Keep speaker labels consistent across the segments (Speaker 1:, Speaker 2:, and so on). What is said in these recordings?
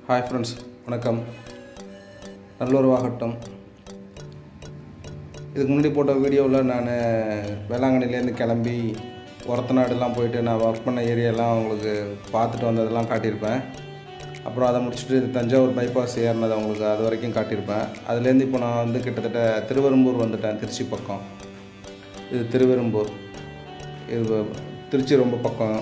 Speaker 1: hi friends வணக்கம் நல்லூர் வாகட்டம் இதுக்கு முன்னாடி போட்ட வீடியோவில் நான் வேளாங்கண்ணிலேருந்து கிளம்பி ஒரத்தநாடுலாம் போயிட்டு நான் ஒர்க் பண்ண ஏரியாலாம் உங்களுக்கு பார்த்துட்டு வந்ததெல்லாம் காட்டியிருப்பேன் அப்புறம் அதை முடிச்சுட்டு தஞ்சாவூர் பைபாஸ் ஏறினதை உங்களுக்கு அது வரைக்கும் காட்டியிருப்பேன் அதுலேருந்து இப்போ நான் வந்து கிட்டத்தட்ட திருவெரும்பூர் வந்துட்டேன் திருச்சி பக்கம் இது திருவெரும்பூர் இது திருச்சி ரொம்ப பக்கம்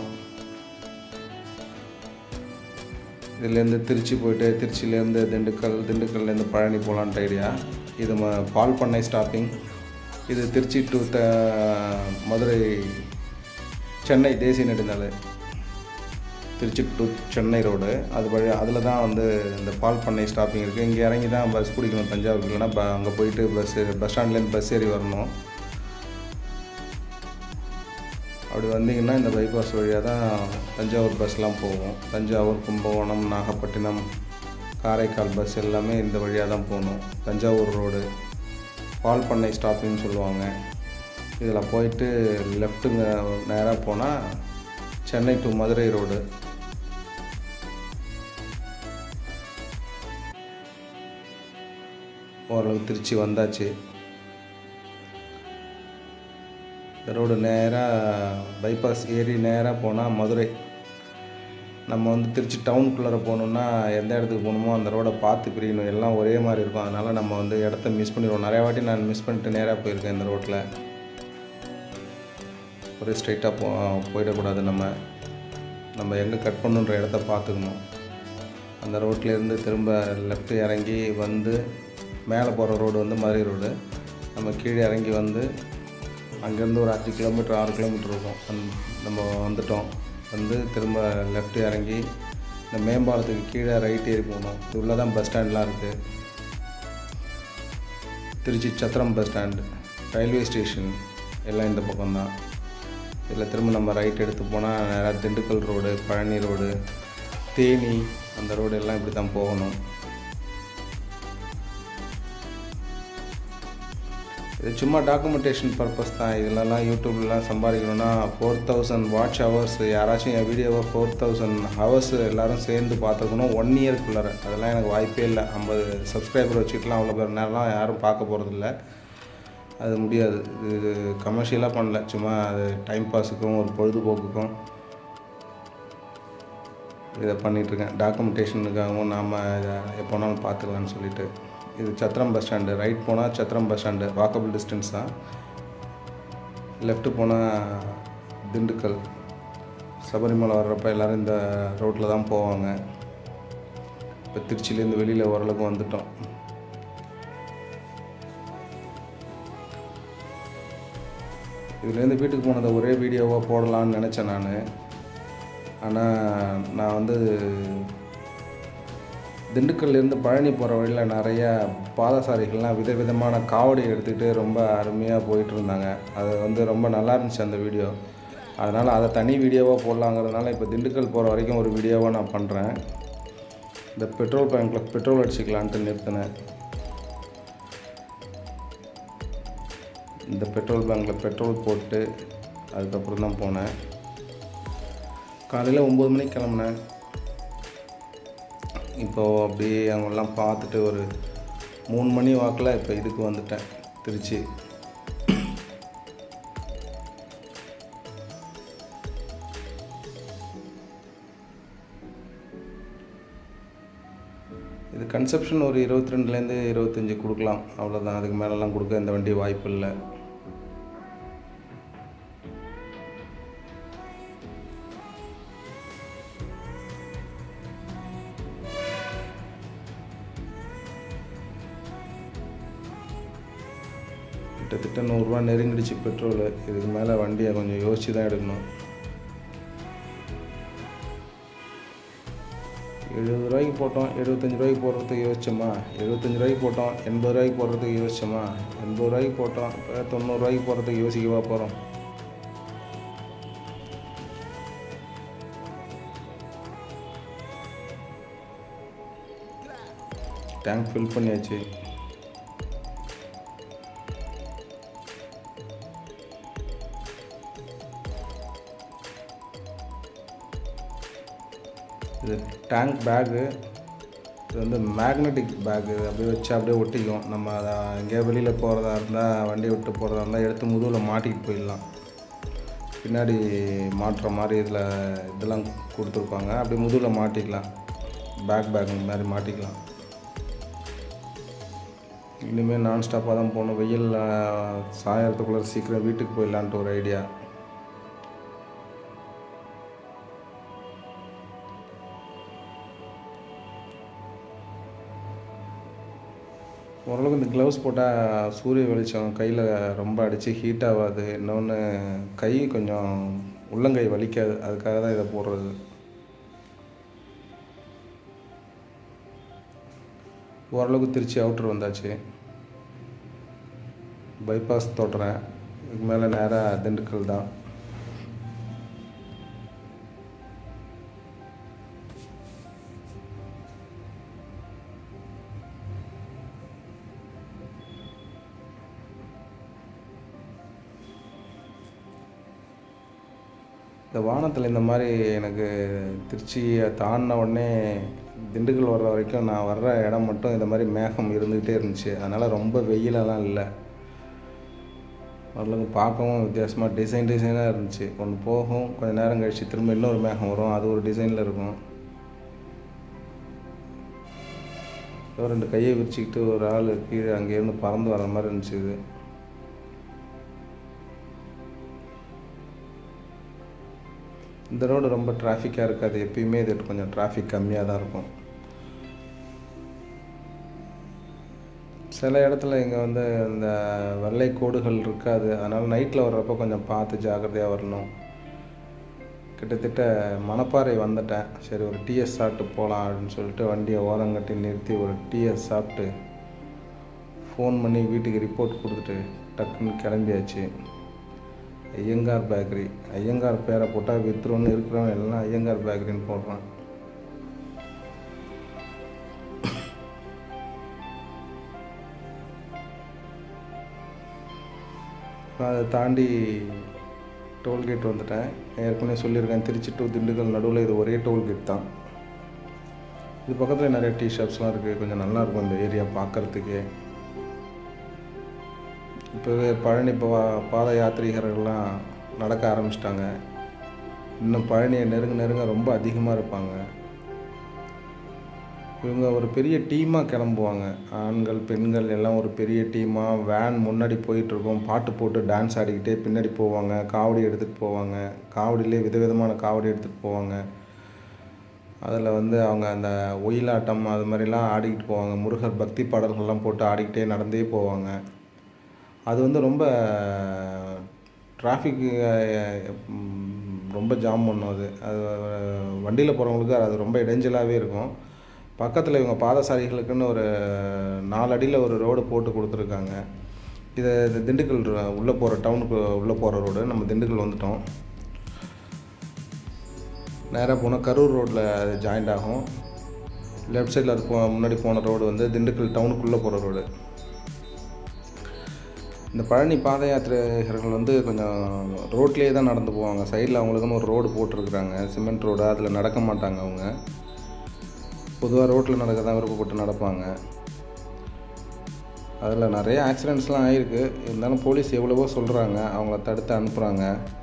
Speaker 1: இதுலேருந்து திருச்சி போயிட்டு திருச்சியிலேருந்து திண்டுக்கல் திண்டுக்கல்லேருந்து பழனி போகலான்ட்டு ஐடியா இது ம பால் பண்ணை ஸ்டாப்பிங் இது திருச்சி டு த மதுரை சென்னை தேசிய நெடுஞ்சாலை திருச்சி டு சென்னை ரோடு அது வழி அதில் தான் வந்து இந்த பால் பண்ணை ஸ்டாப்பிங் இருக்குது இங்கே இறங்கி தான் பஸ் பிடிக்கணும் தஞ்சாவூருக்கு இல்லைன்னா ப அங்கே போயிட்டு பஸ் பஸ் ஸ்டாண்ட்லேருந்து பஸ் ஏறி வரணும் அப்படி வந்தீங்கன்னா இந்த பைபாஸ் வழியாக தான் தஞ்சாவூர் பஸ்லாம் போகும் தஞ்சாவூர் கும்பகோணம் நாகப்பட்டினம் காரைக்கால் பஸ் எல்லாமே இந்த வழியாக தான் போகணும் தஞ்சாவூர் ரோடு பால் பண்ணை ஸ்டாப்பிங்னு சொல்லுவாங்க இதில் போயிட்டு லெஃப்ட்டுங்க நேராக போனால் சென்னை டு மதுரை ரோடு ஓரளவுக்கு திருச்சி வந்தாச்சு இந்த ரோடு நேராக பைபாஸ் ஏறி நேராக போனால் மதுரை நம்ம வந்து திருச்சி டவுனுக்குள்ளார போகணுன்னா எந்த இடத்துக்கு போகணுமோ அந்த ரோடை பார்த்து பிரியணும் எல்லாம் ஒரே மாதிரி இருக்கும் அதனால் நம்ம வந்து இடத்த மிஸ் பண்ணிடுவோம் நிறையா வாட்டி நான் மிஸ் பண்ணிட்டு நேராக போயிருக்கேன் இந்த ரோட்டில் ஒரே ஸ்ட்ரைட்டாக போ போயிடக்கூடாது நம்ம நம்ம எங்கே கட் பண்ணுன்ற இடத்த பார்த்துக்கணும் அந்த ரோட்லேருந்து திரும்ப லெஃப்ட் இறங்கி வந்து மேலே போகிற ரோடு வந்து மதுரை ரோடு நம்ம கீழே இறங்கி வந்து அங்கேருந்து ஒரு அஞ்சு கிலோமீட்டர் ஆறு கிலோமீட்டர் இருக்கும் அந் நம்ம வந்துட்டோம் வந்து திரும்ப லெஃப்ட் இறங்கி இந்த மேம்பாலத்துக்கு கீழே ரைட் ஏறி போகணும் இது உள்ளே தான் பஸ் ஸ்டாண்ட்லாம் இருக்குது Trichy Chathiram bus stand railway station எல்லாம் இந்த பக்கம்தான் இதில் திரும்ப நம்ம ரைட் எடுத்து போனால் நேராக திண்டுக்கல் ரோடு பழனி ரோடு தேனி அந்த ரோடு எல்லாம் இப்படி தான் போகணும் இது சும்மா டாக்குமெண்டேஷன் பர்பஸ் தான் இதிலலாம் யூடியூப்லலாம் சம்பாதிக்கணும்னா ஃபோர் தௌசண்ட் வாட்ச் ஹவர்ஸ் யாராச்சும் என் வீடியோவை ஃபோர் தௌசண்ட் ஹவர்ஸ் எல்லோரும் சேர்ந்து பார்த்துக்கணும் ஒன் இயர்க்குள்ளார அதெல்லாம் எனக்கு வாய்ப்பே இல்லை ஐம்பது சப்ஸ்கிரைபர் வச்சுட்டுலாம் அவ்வளோ பேர் நேரம்லாம் யாரும் பார்க்க போகிறதில்ல அது முடியாது இது கமர்ஷியலாக பண்ணல சும்மா அது டைம் பாஸுக்கும் ஒரு பொழுதுபோக்குக்கும் இதை பண்ணிகிட்ருக்கேன் டாக்குமெண்டேஷனுக்காகவும் நாம் இதை எப்போனாலும் பார்த்துக்கலான்னு சொல்லிட்டு இது சத்திரம் பஸ் ஸ்டாண்டு ரைட் போனால் Chathiram bus stand walkable distance தான் லெஃப்ட்டு போனால் திண்டுக்கல் சபரிமலை வர்றப்ப எல்லோரும் இந்த ரோட்டில் தான் போவாங்க இப்போ திருச்சியிலேருந்து வெளியில் ஓரளவுக்கு வந்துட்டோம் இதுலேருந்து வீட்டுக்கு போனதை ஒரே வீடியோவாக போடலான்னு நினச்சேன் நான் ஆனால் நான் வந்து திண்டுக்கல்லேருந்து பழனி போகிற வழியில் நிறையா பாதசாரிகள்லாம் விதவிதமான காவடி எடுத்துக்கிட்டு ரொம்ப அருமையாக போயிட்டு இருந்தாங்க அது வந்து ரொம்ப நல்லா இருந்துச்சு அந்த வீடியோ அதனால் அதை தனி வீடியோவாக போடலாங்கிறதுனால இப்போ திண்டுக்கல் போகிற வரைக்கும் ஒரு வீடியோவாக நான் பண்ணுறேன் இந்த பெட்ரோல் பங்கில் பெட்ரோல் அடிச்சுக்கலான்ட்டு நிறுத்தினேன் இந்த பெட்ரோல் பங்கில் பெட்ரோல் போட்டு அதுக்கப்புறம் தான் போனேன் காலையில் ஒம்பது மணிக்கு கிளம்புனேன் இப்போது அப்படியே அவங்கெல்லாம் பார்த்துட்டு ஒரு மூணு மணி வாக்கில் இப்போ இதுக்கு வந்துட்டேன் திருச்சி இது கன்செப்ஷன் ஒரு இருபத்தி ரெண்டுலேருந்து இருபத்தஞ்சி கொடுக்கலாம் அவ்வளோதான் அதுக்கு மேலெலாம் கொடுக்க இந்த வண்டி வாய்ப்பு இல்லை கிட்டத்தட்ட நூறுரூவா நெருங்கிடுச்சு பெட்ரோலு இதுக்கு மேலே வண்டியை கொஞ்சம் யோசித்து தான் எடுக்கணும் எழுபது ரூபாய்க்கு போட்டோம் எழுபத்தஞ்சி ரூபாய்க்கு போடுறதுக்கு யோசிச்சோமா எழுபத்தஞ்சி ரூபாய்க்கு போட்டோம் எண்பது ரூபாய்க்கு போடுறதுக்கு யோசிச்சோமா எண்பது ரூபாய்க்கு போட்டோம் இப்போ தொண்ணூறுரூவாய்க்கு போடுறதுக்கு யோசிக்கவா போகிறோம் டேங்க் ஃபில் பண்ணியாச்சு இது டேங்க் பேகு இது வந்து மேக்னெட்டிக் பேக் இது அப்படியே வச்சு அப்படியே ஒட்டிக்கும் நம்ம அதை எங்கேயா வெளியில் போகிறதா இருந்தால் வண்டியை விட்டு போகிறதா இருந்தால் எடுத்து முதுகில் மாட்டிக்கிட்டு போயிடலாம் பின்னாடி மாட்டுற மாதிரி இதில் இதெல்லாம் கொடுத்துருப்பாங்க அப்படியே முதுகில் மாட்டிக்கலாம் பேக் பேக் மாதிரி மாட்டிக்கலாம் இனிமேல் நான் ஸ்டாப்பாக தான் போகணும் வெயில் சாயறதுக்குள்ளே சீக்கிரம் வீட்டுக்கு போயிடலான்ட்டு ஒரு ஐடியா ஓரளவுக்கு இந்த க்ளவுஸ் போட்டால் சூரிய வெளிச்சம் கையில் ரொம்ப அடித்து ஹீட் ஆகாது இன்னொன்று கை கொஞ்சம் உள்ளங்கை வலிக்காது அதுக்காக தான் இதை போடுறது ஓரளவுக்கு திருச்சி அவுட்ரு வந்தாச்சு பைபாஸ் தொடுறேன் இதுக்கு மேலே நேராக திண்டுக்கல் தான் இந்த வானத்தில் இந்த மாதிரி எனக்கு திருச்சியை தாண்டின உடனே திண்டுக்கல் வர்ற வரைக்கும் நான் வர்ற இடம் மட்டும் இந்த மாதிரி மேகம் இருந்துக்கிட்டே இருந்துச்சு அதனால் ரொம்ப வெயிலெல்லாம் இல்லை ஓரளவுக்கு பார்க்கவும் வித்தியாசமாக டிசைன் டிசைனாக இருந்துச்சு ஒன்று போகும் கொஞ்சம் நேரம் கழிச்சு திரும்ப இன்னொரு மேகம் வரும் அது ஒரு டிசைனில் இருக்கும் ஏதோ ரெண்டு கையை விரிச்சிக்கிட்டு ஒரு ஆள் கீழே அங்கேருந்து பறந்து வர மாதிரி இருந்துச்சு இது இந்த ரோடு ரொம்ப டிராஃபிக்காக இருக்காது எப்பயுமே இது கொஞ்சம் டிராஃபிக் கம்மியாக தான் இருக்கும் சில இடத்துல இங்கே வந்து இந்த வெள்ளை கோடுகள் இருக்காது அதனால் நைட்டில் வர்றப்போ கொஞ்சம் பார்த்து ஜாக்கிரதையாக வரணும் கிட்டத்தட்ட மணப்பாறை வந்துட்டேன் சரி ஒரு டிஎஸ் சாப்பிட்டு போகலாம் அப்படின்னு சொல்லிட்டு வண்டியை ஓரங்கட்டி நிறுத்தி ஒரு டிஎஸ் சாப்பிட்டு ஃபோன் பண்ணி வீட்டுக்கு ரிப்போர்ட் கொடுத்துட்டு டக்குன்னு கிளம்பியாச்சு ஐயங்கார் பேக்கரி ஐயங்கார் பேரை போட்டால் வித்துருன்னு இருக்கிறவன் எல்லாம் ஐயங்கார் பேக்கரின்னு போடுறான் நான் அதை தாண்டி டோல்கேட் வந்துட்டேன் ஏற்கனவே சொல்லியிருக்கேன் திருச்சி டு திண்டுக்கல் நடுவில் இது ஒரே டோல்கேட் தான் இது பக்கத்தில் நிறைய டீ ஷாப்ஸ்லாம் இருக்குது கொஞ்சம் நல்லாயிருக்கும் இந்த ஏரியா பார்க்குறதுக்கே இப்போவே பழனி பா பாத யாத்ரீகர்கள்லாம் நடக்க ஆரம்பிச்சிட்டாங்க இன்னும் பழனியை நெருங்க நெருங்க ரொம்ப அதிகமாக இருப்பாங்க இவங்க ஒரு பெரிய டீமாக கிளம்புவாங்க ஆண்கள் பெண்கள் எல்லாம் ஒரு பெரிய டீமாக வேன் முன்னாடி போயிட்டுருக்கோம் பாட்டு போட்டு டான்ஸ் ஆடிக்கிட்டே பின்னாடி போவாங்க காவடி எடுத்துகிட்டு போவாங்க காவடியிலே விதவிதமான காவடி எடுத்துகிட்டு போவாங்க அதில் வந்து அவங்க அந்த ஒயிலாட்டம் அது மாதிரிலாம் ஆடிக்கிட்டு போவாங்க முருகர் பக்தி பாடல்கள்லாம் போட்டு ஆடிக்கிட்டே நடந்தே போவாங்க அது வந்து ரொம்ப டிராஃபிக்கு ரொம்ப ஜாம் பண்ணும் அது அது வண்டியில் போகிறவங்களுக்கு அது ரொம்ப இடைஞ்சலாகவே இருக்கும் பக்கத்தில் இவங்க பாதசாரிகளுக்குன்னு ஒரு நாலு அடியில் ஒரு ரோடு போட்டு கொடுத்துருக்காங்க இதை இது திண்டுக்கல் உள்ளே போகிற டவுனுக்கு உள்ளே போகிற ரோடு நம்ம திண்டுக்கல் வந்துட்டோம் நேராக போனால் கரூர் ரோட்டில் அது ஜாயிண்ட் ஆகும் லெஃப்ட் சைடில் அது போ முன்னாடி போன ரோடு வந்து திண்டுக்கல் டவுனுக்குள்ளே போகிற ரோடு இந்த பழனி பாத யாத்திரிகர்கள் வந்து கொஞ்சம் ரோட்லேயே தான் நடந்து போவாங்க சைடில் அவங்களுக்குன்னு ஒரு ரோடு போட்டிருக்குறாங்க சிமெண்ட் ரோடு அதில் நடக்க மாட்டாங்க அவங்க பொதுவாக ரோட்டில் நடக்க தான் விருப்பப்பட்டு நடப்பாங்க அதில் நிறைய ஆக்சிடெண்ட்ஸ்லாம் ஆகிருக்கு இருந்தாலும் போலீஸ் எவ்வளவோ சொல்கிறாங்க அவங்கள தடுத்து அனுப்புகிறாங்க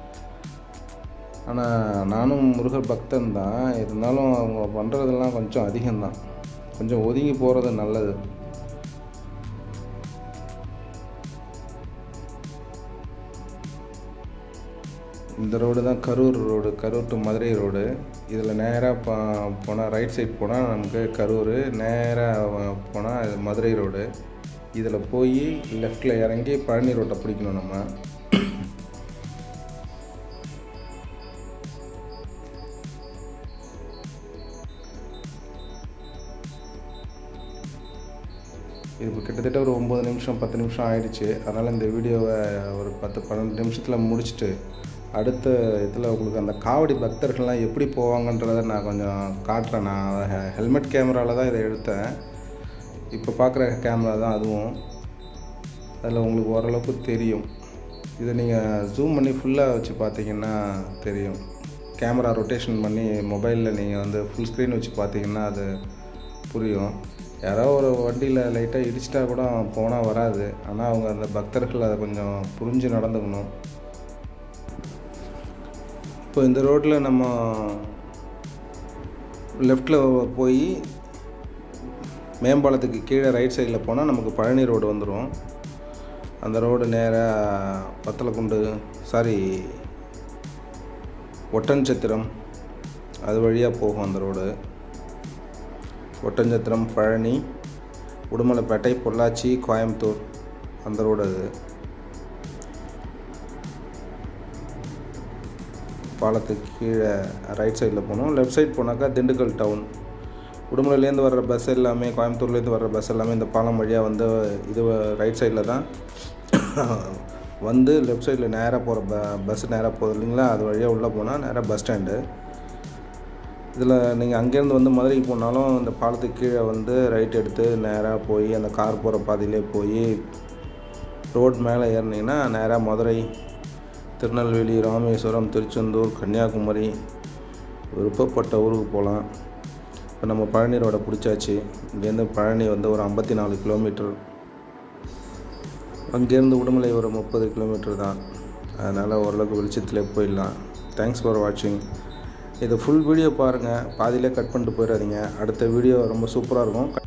Speaker 1: ஆனால் நானும் முருகர் பக்தன் தான் இருந்தாலும் அவங்க பண்ணுறதெல்லாம் கொஞ்சம் அதிகம்தான் கொஞ்சம் ஒதுங்கி போகிறது நல்லது இந்த ரோடு தான் Karur road Karur to Madurai road இதில் நேராக போ போனால் ரைட் சைட் போனால் நமக்கு கரூர் நேராக போனால் இது மதுரை ரோடு இதில் போய் லெஃப்டில் இறங்கி பழனி ரோட்டை பிடிக்கணும் நம்ம இது இப்போ கிட்டத்தட்ட ஒரு ஒம்பது நிமிஷம் பத்து நிமிஷம் ஆயிடுச்சு அதனால் இந்த வீடியோவை ஒரு பத்து பன்னெண்டு நிமிஷத்தில் முடிச்சுட்டு அடுத்த இதில் உங்களுக்கு அந்த காவடி பக்தர்கள்லாம் எப்படி போவாங்கன்றதை நான் கொஞ்சம் காட்டுறேன் நான் ஹெல்மெட் கேமராவில் தான் இதை எடுத்தேன் இப்போ பார்க்குற கேமரா தான் அதுவும் அதில் உங்களுக்கு ஓரளவுக்கு தெரியும் இதை நீங்கள் ஜூம் பண்ணி ஃபுல்லாக வச்சு பார்த்தீங்கன்னா தெரியும் கேமரா ரொட்டேஷன் பண்ணி மொபைலில் நீங்கள் வந்து ஃபுல் ஸ்க்ரீன் வச்சு பார்த்தீங்கன்னா அது புரியும் யாரோ ஒரு வண்டியில் லைட்டாக இடிச்சிட்டா கூட போனால் வராது ஆனால் அவங்க அந்த பக்தர்கள் அதை கொஞ்சம் புரிஞ்சு நடந்துக்கணும் இப்போ இந்த ரோட்டில் நம்ம லெஃப்டில் போய் மேம்பாலத்துக்கு கீழே ரைட் சைடில் போனால் நமக்கு பழனி ரோடு வந்துடும் அந்த ரோடு நேராக பத்தலக்குண்டு சாரி ஒட்டன்சத்திரம் அது வழியாக போகும் அந்த ரோடு ஒட்டஞ்சத்திரம் பழனி உடுமலைப்பேட்டை பொள்ளாச்சி கோயம்புத்தூர் அந்த ரோடு அது பாலத்துக்கு கீழே ரைட் சைடில் போகணும் லெஃப்ட் சைடு போனாக்கா திண்டுக்கல் டவுன் உடுமலையிலேருந்து வர்ற பஸ் எல்லாமே கோயம்புத்தூர்லேருந்து வர்ற பஸ் எல்லாமே இந்த பாலம் வழியாக வந்து இது ரைட் சைடில் தான் வந்து லெஃப்ட் சைடில் நேராக போகிற ப பஸ் நேராக போகுது இல்லைங்களா அது வழியாக உள்ளே போனால் நேராக பஸ் ஸ்டாண்டு இதில் நீங்கள் அங்கேருந்து வந்து மதுரைக்கு போனாலும் இந்த பாலத்துக்கு கீழே வந்து ரைட் எடுத்து நேராக போய் அந்த கார் போகிற பாதையிலே போய் ரோட் மேலே ஏறினீங்கன்னா நேராக மதுரை திருநெல்வேலி ராமேஸ்வரம் திருச்செந்தூர் கன்னியாகுமரி விருப்பப்பட்ட ஊருக்கு போகலாம் இப்போ நம்ம பழனி ரோடை பிடிச்சாச்சு இங்கேருந்து பழனி வந்து ஒரு ஐம்பத்தி நாலு கிலோமீட்டர் அங்கேருந்து உடுமலை ஒரு முப்பது கிலோமீட்டர் தான் அதனால் ஓரளவுக்கு வெளிச்சத்தில் போயிடலாம் தேங்க்ஸ் ஃபார் வாட்சிங் இது ஃபுல் வீடியோ பாருங்கள் பாதியிலே கட் பண்ணிட்டு போயிடாதீங்க அடுத்த வீடியோ ரொம்ப சூப்பராக இருக்கும்